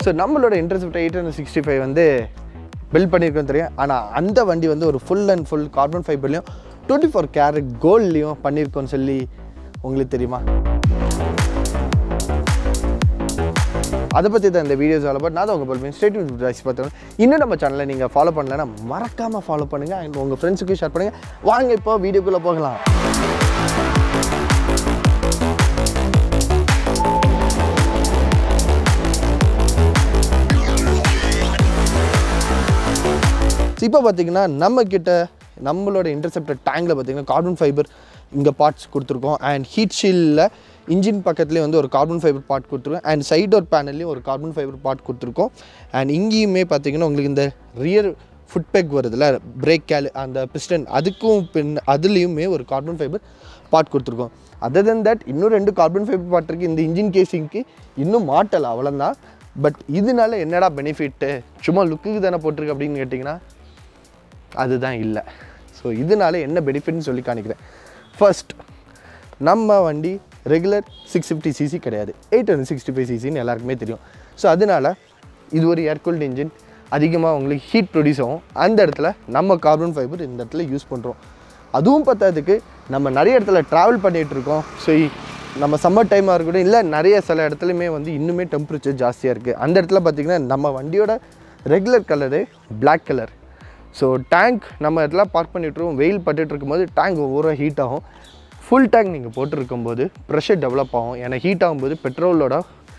So நம்மளோட Interceptor eight hundred sixty five வந்து build பண்ணியிருக்கோம் தெரியும் ஆனால் அந்த வண்டி வந்து ஒரு ஃபுல் அண்ட் ஃபுல் கார்பன் ஃபைபர்லேயும் டுவெண்ட்டி ஃபோர் கேரட் கோல்ட்லேயும் பண்ணியிருக்கோன்னு சொல்லி உங்களுக்கு தெரியுமா அதை பற்றி தான் இந்த வீடியோஸ் ஆல் பட் நான் தான் உங்கள் பல்பின் ஸ்டேட் ரைஸ் பார்த்தோம் இன்னும் நம்ம சேனலை நீங்கள் ஃபாலோ பண்ணலைன்னா மறக்காமல் ஃபாலோ பண்ணுங்கள் அண்ட் உங்கள் ஃப்ரெண்ட்ஸுக்கும் ஷேர் பண்ணுங்கள் வாங்க இப்போ வீடியோக்குள்ளே போகலாம் இப்போ பார்த்தீங்கன்னா நம்ம கிட்ட நம்மளோட இன்டர்செப்டர் டேங்கில் பார்த்தீங்கன்னா கார்பன் ஃபைபர் இங்கே பார்ட்ஸ் கொடுத்துருக்கோம் அண்ட் ஹீட் ஷீல்டில் இன்ஜின் பக்கத்துலேயே வந்து ஒரு கார்பன் ஃபைபர் பார்ட் கொடுத்துருக்கோம் அண்ட் சைட் டோர் பேனல்லையும் ஒரு கார்பன் ஃபைபர் பார்ட் கொடுத்துருக்கோம் அண்ட் இங்கேயுமே பார்த்தீங்கன்னா உங்களுக்கு இந்த ரியர் ஃபுட் பேக் வருதுல்ல பிரேக் கேல் அந்த பிஸ்டன் அதுக்கும் பின் அதுலேயுமே ஒரு கார்பன் ஃபைபர் பார்ட் கொடுத்துருக்கோம் அதர் தென் தட் இன்னும் ரெண்டு கார்பன் ஃபைபர் பார்ட் இருக்குது இந்த இன்ஜின் கேசிங்க்கு இன்னும் மாட்டலை அவ்வளோதான் பட் இதனால என்னடா பெனிஃபிட்டு சும்மா லுக்குக்கு தானே போட்டிருக்கு அப்படின்னு கேட்டிங்கன்னா அதுதான் இல்லை ஸோ இதனால என்ன பெனிஃபிட்னு சொல்லி காணிக்கிறேன் ஃபர்ஸ்ட் நம்ம வண்டி ரெகுலர் சிக்ஸ் ஃபிஃப்டி சிசி கிடையாது எயிட் ஹண்ட்ரட் சிக்ஸ்டி ஃபைவ் சிசின்னு எல்லாருக்குமே தெரியும் ஸோ அதனால் இது ஒரு ஏர்கூல்டு இன்ஜின் அதிகமாக உங்களுக்கு ஹீட் ப்ரொடியூஸ் ஆகும் அந்த இடத்துல நம்ம கார்பன் ஃபைபர் இந்த இடத்துல யூஸ் பண்ணுறோம் அதுவும் பத்தாததுக்கு நம்ம நிறைய இடத்துல ட்ராவல் பண்ணிகிட்டு இருக்கோம் ஸோ நம்ம சம்மர் டைமாக இருக்கட்டும் இல்லை நிறைய சில இடத்துலையுமே வந்து இன்னுமே டெம்பரேச்சர் ஜாஸ்தியாக இருக்குது அந்த இடத்துல பார்த்திங்கன்னா நம்ம வண்டியோட regular colour Black colour so tank நம்ம இடத்துல பார்க் பண்ணிட்டுருக்கோம் வெயில் பட்டுட்டு இருக்கும்போது டேங்க் ஒவ்வொரு ஹீட் ஆகும் ஃபுல் டேங்க் நீங்கள் போட்டிருக்கும்போது ப்ரெஷர் டெவலப் ஆகும் ஏன்னா ஹீட் ஆகும்போது பெட்ரோலோட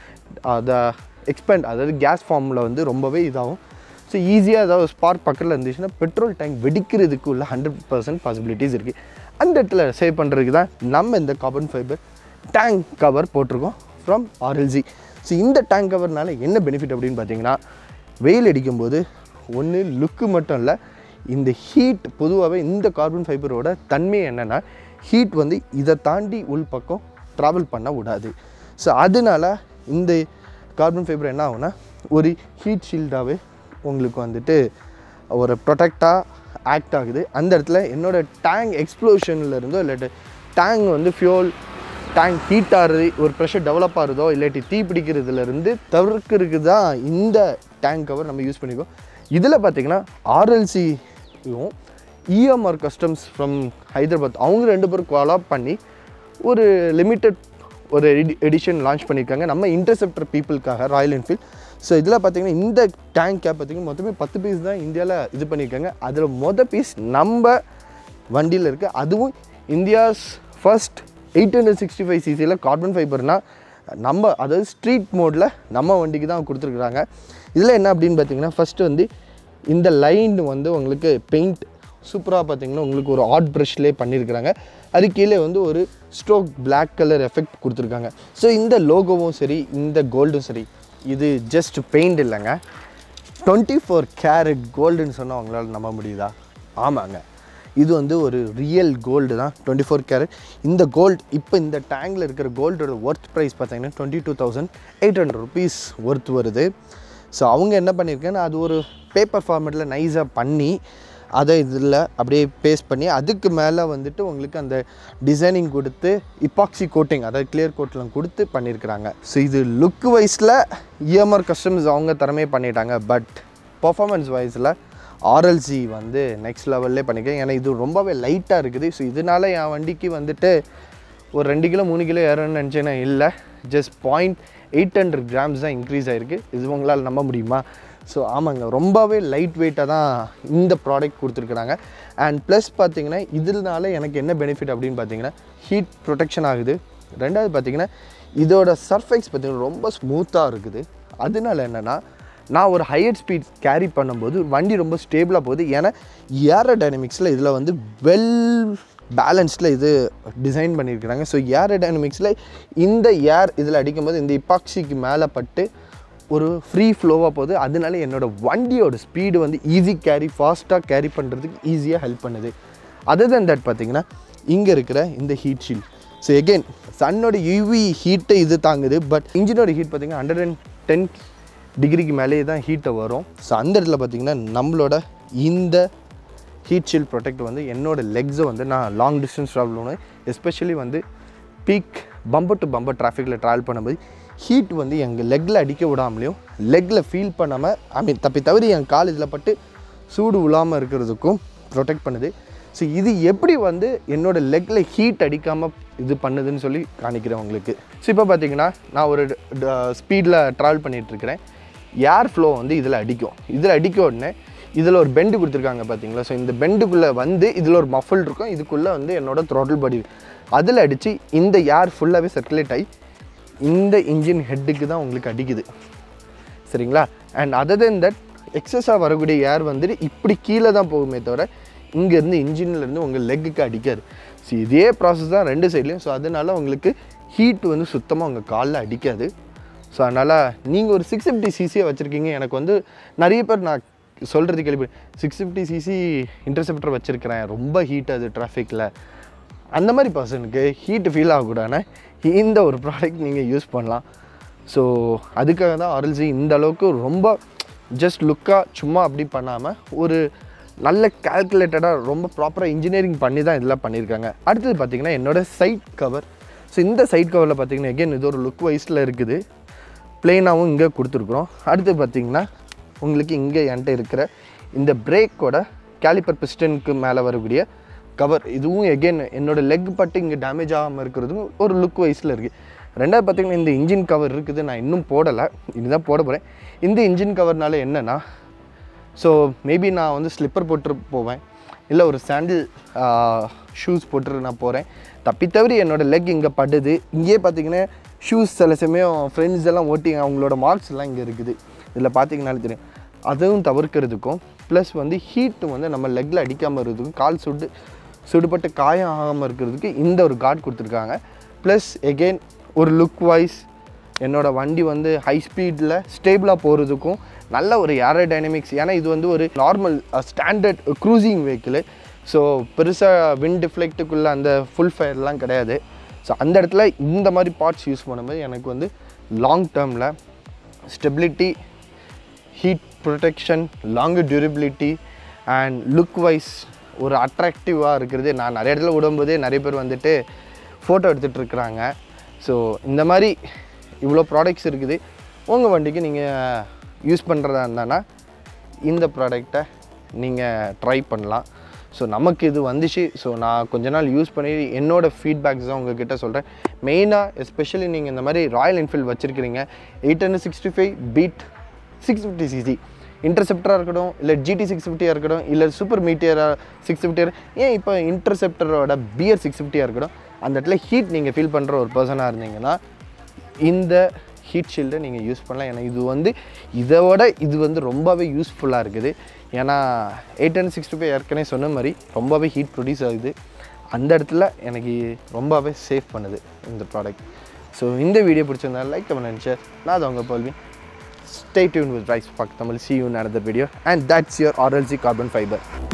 அதை எக்ஸ்பெண்ட் அதாவது கேஸ் ஃபார்மில் வந்து ரொம்பவே இதாகும் ஸோ ஈஸியாக ஏதாவது ஸ்பார்க் பக்கத்தில் இருந்துச்சுன்னா பெட்ரோல் டேங்க் வெடிக்கிறதுக்கு உள்ள ஹண்ட்ரட் பர்சன்ட் பாசிபிலிட்டிஸ் இருக்குது அந்த இடத்துல சேவ் பண்ணுறதுக்கு தான் நம்ம இந்த கார்பன் ஃபைபர் டேங்க் கவர் போட்டிருக்கோம் ஃப்ரம் ஆர்எல்ஜி ஸோ இந்த டேங்க் கவர்னால என்ன பெனிஃபிட் அப்படின்னு பார்த்தீங்கன்னா வெயில் அடிக்கும்போது ஒன்று லுக்கு மட்டும் இல்லை இந்த ஹீட் பொதுவாகவே இந்த கார்பன் ஃபைபரோட தன்மை என்னென்னா ஹீட் வந்து இதை தாண்டி உள் பக்கம் ட்ராவல் பண்ண விடாது ஸோ அதனால இந்த கார்பன் ஃபைபர் என்ன ஆகும்னா ஒரு ஹீட் ஷீல்டாகவே உங்களுக்கு வந்துட்டு ஒரு ப்ரொடெக்டாக ஆக்ட் ஆகுது அந்த இடத்துல என்னோடய டேங்க் எக்ஸ்ப்ளோஷனில் இருந்தோ இல்லாட்டி டேங்க் வந்து ஃபியூல் டேங்க் ஹீட் ஆகுறது ஒரு ப்ரெஷர் டெவலப் ஆகுறதோ இல்லாட்டி தீ பிடிக்கிறதுலேருந்து தவிர்க்கிறதுக்கு தான் இந்த டேங்க் கவர் நம்ம யூஸ் பண்ணிக்கோம் இதில் பார்த்தீங்கன்னா ஆர்எல்சியும் இஎம்ஆர் கஸ்டம்ஸ் ஃப்ரம் ஹைதராபாத் அவங்க ரெண்டு பேரும் கொலாப் பண்ணி ஒரு லிமிட்டட் ஒரு எடி எடிஷன் லான்ச் பண்ணியிருக்காங்க நம்ம இன்டர்செப்டர் பீப்புளுக்காக ராயல் என்ஃபீல்ட் ஸோ இதில் பார்த்தீங்கன்னா இந்த டேங்க் கேப் பார்த்தீங்கன்னா மொத்தமே பத்து பீஸ் தான் இந்தியாவில் இது பண்ணியிருக்காங்க அதில் மொதல் பீஸ் நம்ம வண்டியில் இருக்குது அதுவும் India's first eight hundred sixty five சிசியில் கார்பன் ஃபைபர்னால் நம்ம அதாவது ஸ்ட்ரீட் மோடில் நம்ம வண்டிக்கு தான் கொடுத்துருக்குறாங்க இதில் என்ன அப்படின்னு பார்த்தீங்கன்னா ஃபஸ்ட்டு வந்து இந்த லைன் வந்து உங்களுக்கு பெயிண்ட் சூப்பராக பார்த்தீங்கன்னா உங்களுக்கு ஒரு ஆட் ப்ரஷ்லேயே பண்ணியிருக்கிறாங்க அது கீழே வந்து ஒரு ஸ்ட்ரோக் Black கலர் எஃபெக்ட் கொடுத்துருக்காங்க ஸோ இந்த லோகோவும் சரி இந்த கோல்டும் சரி இது ஜஸ்ட் பெயிண்ட் இல்லைங்க டுவெண்ட்டி ஃபோர் கேரட் கோல்டுன்னு சொன்னால் அவங்களால நம்ப முடியுதா ஆமாங்க இது வந்து ஒரு ரியல் கோல்டு தான் டுவெண்ட்டி ஃபோர் கேரட் இந்த கோல்டு இப்போ இந்த டேங்கில் இருக்கிற கோல்டோட ஒர்த் ப்ரைஸ் பார்த்தீங்கன்னா twenty two thousand eight hundred rupees worth வருது ஸோ அவங்க என்ன பண்ணியிருக்காங்கன்னா அது ஒரு பேப்பர் ஃபார்மேட்டில் நைஸாக பண்ணி அதை இதில் அப்படியே பேஸ்ட் பண்ணி அதுக்கு மேலே வந்துட்டு உங்களுக்கு அந்த டிசைனிங் கொடுத்து இப்பாக்சி கோட்டிங் அதாவது கிளியர் கோட்லாம் கொடுத்து பண்ணியிருக்கிறாங்க ஸோ இது லுக் வைஸில் இஎம்ஆர் கஸ்டமர்ஸ் அவங்க திறமையே பண்ணிட்டாங்க பட் பர்ஃபார்மன்ஸ் வைஸில் ஆர்எல்சி வந்து நெக்ஸ்ட் லெவல்லே பண்ணிக்கிறேன் ஏன்னா இது ரொம்பவே லைட்டாக இருக்குது ஸோ இதனால என் வண்டிக்கு வந்துட்டு ஒரு ரெண்டு கிலோ மூணு கிலோ ஏறணும்னு நினச்சேன்னா இல்லை just point eight hundred grams தான் இன்க்ரீஸ் ஆகிருக்கு இது உங்களால் நம்ப முடியுமா ஸோ ஆமாங்க ரொம்பவே லைட் வெயிட்டாக தான் இந்த ப்ராடக்ட் கொடுத்துருக்குறாங்க அண்ட் ப்ளஸ் பார்த்தீங்கன்னா இதனால எனக்கு என்ன பெனிஃபிட் அப்படின்னு பார்த்தீங்கன்னா ஹீட் ப்ரொடெக்ஷன் ஆகுது ரெண்டாவது பார்த்தீங்கன்னா இதோட சர்ஃபேஸ் பார்த்தீங்கன்னா ரொம்ப ஸ்மூத்தாக இருக்குது அதனால என்னென்னா நான் ஒரு ஹையர் ஸ்பீட் கேரி பண்ணும்போது வண்டி ரொம்ப ஸ்டேபிளாக போகுது ஏன்னா ஏரோ டைனமிக்ஸில் இதில் வந்து வெல் பேலன்ஸ்டில் இது டிசைன் பண்ணியிருக்கிறாங்க ஸோ ஏரோ டைனமிக்ஸில் இந்த ஏர் இதில் அடிக்கும்போது இந்த இப்பாக்சிக்கு மேலே பட்டு ஒரு ஃப்ரீ ஃப்ளோவாக போகுது அதனால என்னோட வண்டியோட ஸ்பீடு வந்து ஈஸி கேரி ஃபாஸ்ட்டாக கேரி பண்ணுறதுக்கு ஈஸியாக ஹெல்ப் பண்ணுது அதர் than தட் பார்த்தீங்கன்னா இங்கே இருக்கிற இந்த ஹீட் ஷீல்ட் ஸோ எகெயின் சன்னோட யூவி ஹீட்டை இது தாங்குது பட் இன்ஜினோட ஹீட் பார்த்தீங்கன்னா ஹண்ட்ரட் அண்ட் டென் டிகிரிக்கு மேலேயே தான் ஹீட்டை வரும் ஸோ அந்த இடத்துல பார்த்தீங்கன்னா நம்மளோட இந்த ஹீட் ஷீல்ட் ப்ரொடெக்ட் வந்து என்னோட லெக்ஸை வந்து நான் லாங் டிஸ்டன்ஸ் ட்ராவல் பண்ணுவேன் எஸ்பெஷலி வந்து பீக் பம்பர் டு பம்பர் டிராஃபிக்கில் ட்ராவல் பண்ணும்போது ஹீட் வந்து எங்கள் லெக்கில் அடிக்க விடாமலையும் லெக்கில் ஃபீல் பண்ணாமல் ஐ மீன் தப்பி தவறி என் கால் இதில் பட்டு சூடு விழாமல் இருக்கிறதுக்கும் ப்ரொடெக்ட் பண்ணுது ஸோ இது எப்படி வந்து என்னோடய லெக்கில் ஹீட் அடிக்காமல் இது பண்ணுதுன்னு சொல்லி காணிக்கிறேன் உங்களுக்கு ஸோ இப்போ பார்த்தீங்கன்னா நான் ஒரு ஸ்பீடில் ட்ராவல் பண்ணிகிட்ருக்கிறேன் ஏர் ஃப்ளோ வந்து இதில் அடிக்கும் இதில் அடிக்க உடனே இதில் ஒரு பெண்டு கொடுத்துருக்காங்க பார்த்தீங்களா ஸோ இந்த பெண்டுக்குள்ளே வந்து இதில் ஒரு மஃபிள் இருக்கும் இதுக்குள்ளே வந்து என்னோட த்ரோட்டில் பாடி அதில் அடித்து இந்த ஏர் ஃபுல்லாகவே சர்க்குலேட் ஆகி இந்த இன்ஜின் ஹெட்டுக்கு தான் உங்களுக்கு அடிக்குது சரிங்களா அண்ட் அதர் தென் தட் எக்ஸஸாக வரக்கூடிய ஏர் வந்துட்டு இப்படி கீழே தான் போகுமே தவிர இங்கேருந்து இன்ஜின்லேருந்து உங்கள் லெக்குக்கு அடிக்காது ஸோ இதே ப்ராசஸ் தான் ரெண்டு சைட்லேயும் ஸோ அதனால உங்களுக்கு ஹீட் வந்து சுத்தமாக உங்கள் காலில் அடிக்காது ஸோ அதனால் நீங்கள் ஒரு சிக்ஸ் ஃபிஃப்டி சிசியை வச்சுருக்கீங்க எனக்கு வந்து நிறைய பேர் நான் சொல்கிறது கேள்வி சிக்ஸ் ஃபிஃப்டி சிசி இன்டர்செப்டர் வச்சுருக்கிறேன் ரொம்ப ஹீட் அது டிராஃபிக்கில் அந்த மாதிரி பர்சனுக்கு ஹீட் ஃபீல் ஆகக்கூடாதுன்னா இந்த ஒரு ப்ராடக்ட் நீங்கள் யூஸ் பண்ணலாம் ஸோ அதுக்காக தான் ஆர்எல்சி இந்த அளவுக்கு ரொம்ப ஜஸ்ட் லுக்காக சும்மா அப்படி பண்ணாமல் ஒரு நல்ல கால்குலேட்டடாக ரொம்ப ப்ராப்பராக இன்ஜினியரிங் பண்ணி தான் இதெல்லாம் பண்ணியிருக்காங்க அடுத்தது பார்த்திங்கன்னா என்னோடய சைட் கவர் ஸோ இந்த சைட் கவரில் பார்த்திங்கன்னா எகெயின் இது ஒரு லுக் வைஸில் இருக்குது பிளெயினாகவும் இங்கே கொடுத்துருக்குறோம் அடுத்து பார்த்திங்கன்னா உங்களுக்கு இங்கே என்கிட்ட இருக்கிற இந்த பிரேக்கோட கேலிப்பர் பிஸ்டனுக்கு மேலே வரக்கூடிய கவர் இதுவும் எகெயின் என்னோடய லெக் பட்டு இங்கே டேமேஜ் ஆகாமல் இருக்கிறதும் ஒரு லுக் வைஸில் இருக்குது ரெண்டாவது பார்த்திங்கன்னா இந்த இன்ஜின் கவர் இருக்குது நான் இன்னும் போடலை இனிதான் போட போகிறேன் இந்த இன்ஜின் கவர்னால என்னென்னா ஸோ மேபி நான் வந்து ஸ்லிப்பர் போட்டு போவேன் இல்லை ஒரு சாண்டில் ஷூஸ் போட்டு நான் போகிறேன் தப்பி தவிர என்னோடய லெக் இங்கே படுது இங்கேயே பார்த்தீங்கன்னா ஷூஸ் சில சமயம் ஃப்ரெண்ட்ஸ் எல்லாம் ஓட்டி அவங்களோட மார்க்ஸ் எல்லாம் இங்கே இருக்குது இதில் பார்த்தீங்கனாலே தெரியும் அதுவும் தவிர்க்கிறதுக்கும் ப்ளஸ் வந்து ஹீட்டு வந்து நம்ம லெக்கில் அடிக்காமல் இருக்கிறதுக்கும் கால் சுடு சுடுபட்டு காயம் ஆகாமல் இருக்கிறதுக்கு இந்த ஒரு கார்டு கொடுத்துருக்காங்க ப்ளஸ் எகெயின் ஒரு லுக் வைஸ் என்னோடய வண்டி வந்து ஹை ஸ்பீடில் ஸ்டேபிளாக போகிறதுக்கும் நல்ல ஒரு ஏரோ டைனமிக்ஸ் ஏன்னா இது வந்து ஒரு normal standard cruising vehicle so பெருசாக விண்ட் டிஃப்ளெக்ட்டுக்குள்ளே அந்த ஃபுல் ஃபயர்லாம் கிடையாது ஸோ அந்த இடத்துல இந்த மாதிரி பார்ட்ஸ் யூஸ் பண்ணும்போது எனக்கு வந்து லாங் டேர்மில் stability heat protection long durability and look wise ஒரு அட்ராக்டிவாக இருக்கிறது நான் நிறைய இடத்துல விடும்போதே நிறைய பேர் வந்துட்டு ஃபோட்டோ எடுத்துகிட்டு இருக்கிறாங்க ஸோ இந்த மாதிரி இவ்வளோ ப்ராடக்ட்ஸ் இருக்குது உங்கள் வண்டிக்கு நீங்கள் யூஸ் பண்ணுறதா இருந்தானா இந்த ப்ராடக்டை நீங்கள் ட்ரை பண்ணலாம் ஸோ நமக்கு இது வந்துச்சு ஸோ நான் கொஞ்ச நாள் யூஸ் பண்ணி என்னோடய ஃபீட்பேக்ஸ் தான் உங்ககிட்ட சொல்கிறேன் மெயினாக எஸ்பெஷலி நீங்கள் இந்த மாதிரி ராயல் என்ஃபீல்டு வச்சுருக்கிறீங்க எயிட் ஹண்ட்ரட் சிக்ஸ்டி ஃபைவ் பீட் சிக்ஸ் ஃபிஃப்டி சிசி இன்டர்செப்டராக இருக்கட்டும் இல்லை ஜிடி சிக்ஸ் ஃபிஃப்டியாக இருக்கட்டும் இல்லை சூப்பர் மீட்டியராக சிக்ஸ் ஃபிஃப்டியர் ஏன் இப்போ இன்டர்செப்டரோட பியர் சிக்ஸ் ஃபிஃப்டியாக இருக்கட்டும் அந்த இடத்துல ஹீட் நீங்கள் ஃபீல் பண்ணுற ஒரு பர்சனாக இருந்தீங்கன்னா இந்த ஹீட் ஷீல்டை நீங்கள் யூஸ் பண்ணலாம் ஏன்னா இது வந்து இதோட இது வந்து ரொம்பவே யூஸ்ஃபுல்லாக இருக்குது ஏன்னா எயிட் ஹண்ட்ரட் சிக்ஸ்டி ஃபைவ் ஏற்கனவே சொன்ன மாதிரி ரொம்பவே ஹீட் ப்ரொடியூஸ் ஆகுது அந்த இடத்துல எனக்கு ரொம்பவே சேஃப் பண்ணுது இந்த ப்ராடக்ட் ஸோ இந்த வீடியோ பிடிச்சிருந்தா லைக் கமெண்ட் நினச்சேன் நான் அது உங்கள் பல்வி stay tuned with Rice Park Tamil. See you in another video. And that's your RLC carbon fiber.